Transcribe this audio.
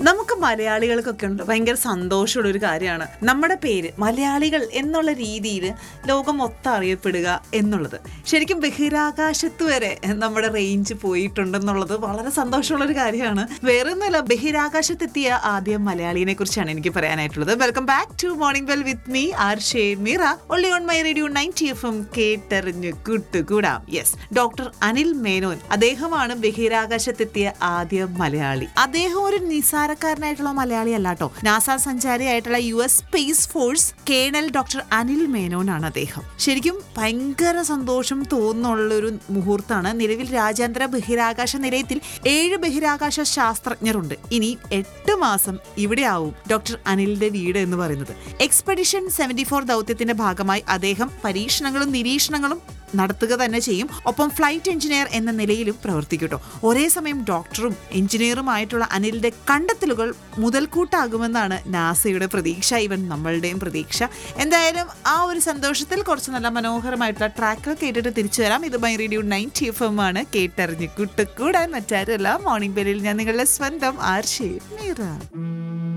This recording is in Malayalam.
നമുക്ക് മലയാളികൾക്കൊക്കെ ഉണ്ട് ഭയങ്കര സന്തോഷമുള്ള ഒരു കാര്യമാണ് നമ്മുടെ പേര് മലയാളികൾ എന്നുള്ള രീതിയിൽ ലോകം മൊത്തം അറിയപ്പെടുക എന്നുള്ളത് ശരിക്കും ബഹിരാകാശത്ത് വരെ നമ്മുടെ റേഞ്ച് പോയിട്ടുണ്ടെന്നുള്ളത് വളരെ സന്തോഷമുള്ള ഒരു കാര്യമാണ് വേറെ ഒന്നുമല്ല ബഹിരാകാശത്തെത്തിയ ആദ്യം മലയാളിനെ കുറിച്ചാണ് എനിക്ക് പറയാനായിട്ടുള്ളത് welcome back to morning well with me R J Meera only on my radio ninety F M കേട്ടറിഞ്ഞ് കൂട്ടുകൂടാം യെസ് ഡോക്ടർ അനിൽ മേനോൻ അദ്ദേഹമാണ് ബഹിരാകാശത്തെത്തിയ ആദ്യ മലയാളി അദ്ദേഹം ഒരു നിസാരക്കാരനായിട്ടുള്ള മലയാളി അല്ലാട്ടോ നാസ സഞ്ചാരിയായിട്ടുള്ള U S space force colonel doctor Anil Menon ആണ് അദ്ദേഹം ശരിക്കും ഭയങ്കര സന്തോഷം തോന്നുന്നുള്ള ഒരു മുഹൂർത്താണ് നിലവിൽ രാജ്യാന്തര ബഹിരാകാശ നിലയത്തിൽ ഏഴ് ബഹിരാകാശ ശാസ്ത്രജ്ഞരുണ്ട് ഇനി എട്ട് മാസം ഇവിടെ ആവും ഡോക്ടർ അനിലിന്റെ വീട് എന്ന് പറയുന്നത് എക്സ്പെഡിഷൻ സെവന്റി ഫോർ ദൗത്യത്തിന്റെ ഭാഗമായി അദ്ദേഹം പരീക്ഷണങ്ങളും നിരീക്ഷണങ്ങളും നടത്തുക തന്നെ ചെയ്യും ഒപ്പം ഫ്ലൈറ്റ് എഞ്ചിനീയർ എന്ന നിലയിലും പ്രവർത്തിക്കട്ടോ ഒരേ സമയം ഡോക്ടറും എഞ്ചിനീയറുമായിട്ടുള്ള അനിലിന്റെ കണ്ടെത്തലുകൾ മുതൽക്കൂട്ടാകുമെന്നാണ് നാസയുടെ പ്രതീക്ഷ ഇവൻ നമ്മളുടെയും പ്രതീക്ഷ എന്തായാലും ആ ഒരു സന്തോഷത്തിൽ കുറച്ച് നല്ല മനോഹരമായിട്ടുള്ള ട്രാക്കുകൾ കേട്ടിട്ട് തിരിച്ചു വരാം ഇത് my radio ninety F M ആണ് കേട്ടറിഞ്ഞ് കൂട്ടുകൂടാൻ മറ്റാരുമല്ല മോർണിംഗ് ബെല്ലിൽ ഞാൻ നിങ്ങളുടെ സ്വന്തം ആർഷേ മീറ